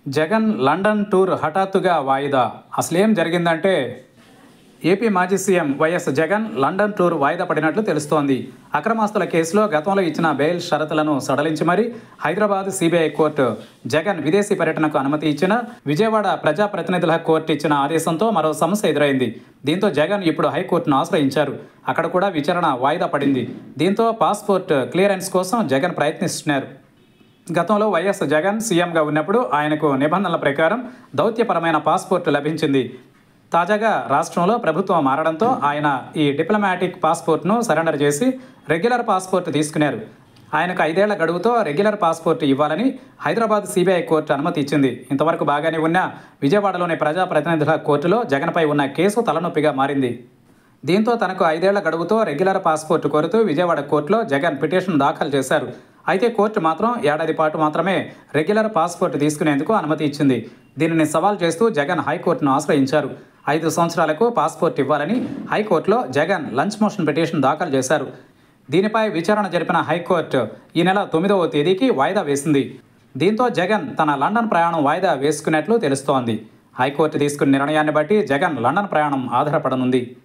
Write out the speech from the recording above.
Jagan London tour హఠాత్తుగా వాయిదా అసలేం జరిగిందంటే ఏపీ మాజీ CM YS Jagan London tour వాయిదా పడినట్లు తెలుస్తోంది అక్రమాస్తుల కేసులో గతంలో ఇచ్చిన బెయిల్ షరతులను సడలించి మరీ హైదరాబాద్ సిబిఐ కోర్టు జగన్ విదేశీ పర్యటనకు అనుమతి ఇచ్చిన విజయవాడ ప్రజాప్రతినిధుల కోర్టు ఇచ్చిన ఆదేశంతో మరో సమస్య ఎదురైంది దీంతో జగన్ ఇప్పుడు హైకోర్టును ఆశ్రయించారు అక్కడ కూడా విచారణ వాయిదా పడింది దీంతో పాస్పోర్ట్ క్లియరెన్స్ కోసం జగన్ ప్రయత్నిస్తున్నారు గతంలో వైఎస్ జగన్ సీఎంగా ఉన్నప్పుడు ఆయనకు నిబంధనల ప్రకారం దౌత్యపరమైన పాస్పోర్ట్ లభించింది తాజాగా రాష్ట్రంలో ప్రభుత్వం మారడంతో ఆయన ఈ డిప్లొమాటిక్ పాస్పోర్ట్ను సరెండర్ చేసి రెగ్యులర్ పాస్పోర్ట్ తీసుకున్నారు ఆయనకు ఐదేళ్ల గడువుతో రెగ్యులర్ పాస్పోర్ట్ ఇవ్వాలని హైదరాబాద్ సిబిఐ కోర్టు అనుమతి ఇచ్చింది ఇంతవరకు బాగానే ఉన్న విజయవాడలోని ప్రజాప్రతినిధుల కోర్టులో జగన్పై ఉన్న కేసు తలనొప్పిగా మారింది దీంతో తనకు ఐదేళ్ల గడువుతో రెగ్యులర్ పాస్పోర్ట్ కోరుతూ విజయవాడ కోర్టులో జగన్ పిటిషన్ దాఖలు చేశారు అయితే కోర్టు మాత్రం ఏడాది పాటు మాత్రమే రెగ్యులర్ పాస్పోర్ట్ తీసుకునేందుకు అనుమతి ఇచ్చింది దీనిని సవాల్ చేస్తూ జగన్ హైకోర్టును ఆశ్రయించారు ఐదు సంవత్సరాలకు పాస్పోర్ట్ ఇవ్వాలని హైకోర్టులో జగన్ లంచ్ మోషన్ పిటిషన్ దాఖలు చేశారు దీనిపై విచారణ జరిపిన హైకోర్టు ఈ నెల తొమ్మిదవ తేదీకి వాయిదా వేసింది దీంతో జగన్ తన లండన్ ప్రయాణం వాయిదా వేసుకున్నట్లు తెలుస్తోంది హైకోర్టు తీసుకున్న నిర్ణయాన్ని బట్టి జగన్ లండన్ ప్రయాణం ఆధారపడనుంది